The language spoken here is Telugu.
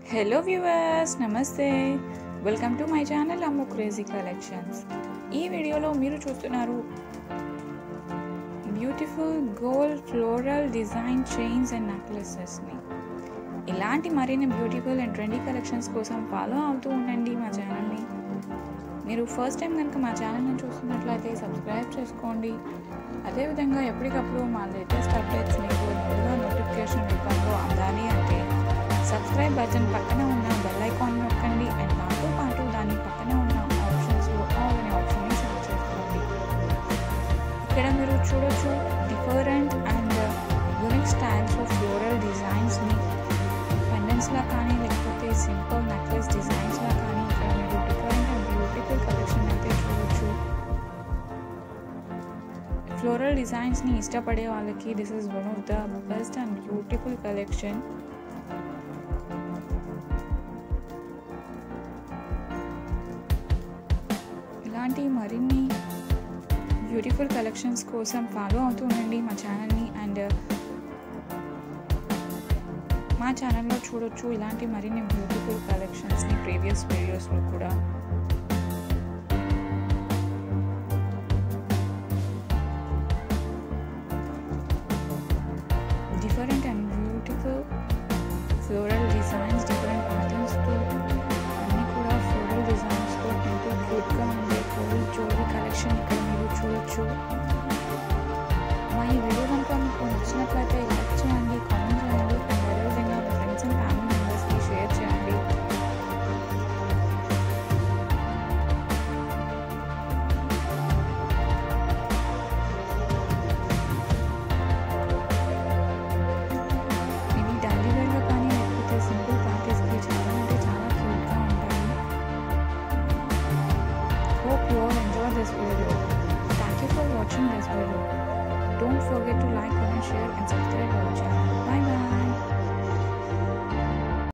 హలో వ్యూవర్స్ నమస్తే welcome to my channel Ammu crazy collections ఈ వీడియోలో మీరు చూస్తున్నారు beautiful gold floral design chains and నెక్లెసెస్ని ఇలాంటి మరిన్ని బ్యూటిఫుల్ అండ్ ట్రెండీ కలెక్షన్స్ కోసం ఫాలో అవుతూ ఉండండి మా ఛానల్ని మీరు ఫస్ట్ టైం కనుక మా ఛానల్ని చూస్తున్నట్లయితే సబ్స్క్రైబ్ చేసుకోండి అదేవిధంగా ఎప్పటికప్పుడు మా లేటెస్ట్ అప్డేట్స్ మీకు ముందుగా నోటిఫికేషన్ రూపంలో అందాలి అంటే సబ్స్క్రైబ్ బటన్ పక్కన ఉన్న బెల్ ఐకాన్ నొక్కండి అండ్ దాంతో పాటు దాని పక్కన ఉన్న ఆప్షన్స్లో ఆల్ అనే ఆప్షన్ని సెలెక్ట్ చేసుకోండి ఇక్కడ మీరు చూడొచ్చు different and unique styles of floral డిజైన్స్ని పెండెంట్స్లా కానీ లేకపోతే సింపుల్ నెక్లెస్ డిజైన్స్లా కానీ ఇక్కడ మీరు డిఫరెంట్ అండ్ బ్యూటిఫుల్ కలెక్షన్ అయితే చూడొచ్చు ఫ్లోరల్ డిజైన్స్ని ఇష్టపడే వాళ్ళకి this is one of the best and beautiful collection ఇలాంటి మరిన్ని బ్యూటిఫుల్ కలెక్షన్స్ కోసం ఫాలో అవుతూ ఉండండి మా ఛానల్ని అండ్ మా ఛానల్లో చూడొచ్చు ఇలాంటి మరిన్ని బ్యూటిఫుల్ కలెక్షన్స్ని ప్రీవియస్ వీడియోస్లో కూడా different and beautiful floral designs different ప్యాటర్న్స్తో అన్నీ కూడా ఫ్లోరల్ డిజైన్స్తో ఎంతో క్యూట్గా ఉండే గోల్డ్ జ్యువెలరీ కలెక్షన్ ఇక్కడ మీరు చూడొచ్చు మా ఈ వీడియో కనుక మీకు నచ్చినట్లయితే లైక్ చేయండి కామెంట్ చేయండి అండ్ అదేవిధంగా మీ ఫ్రెండ్స్ అండ్ ఫ్యామిలీ మెంబర్స్కి షేర్ చేయండి ఇవి డైలీ వేర్గా కానీ లేకపోతే సింపుల్ పార్టీస్కి చాలా అంటే చాలా క్యూట్గా ఉంటాయి hope you all enjoy this video thank you for watching this video don't forget to like comment share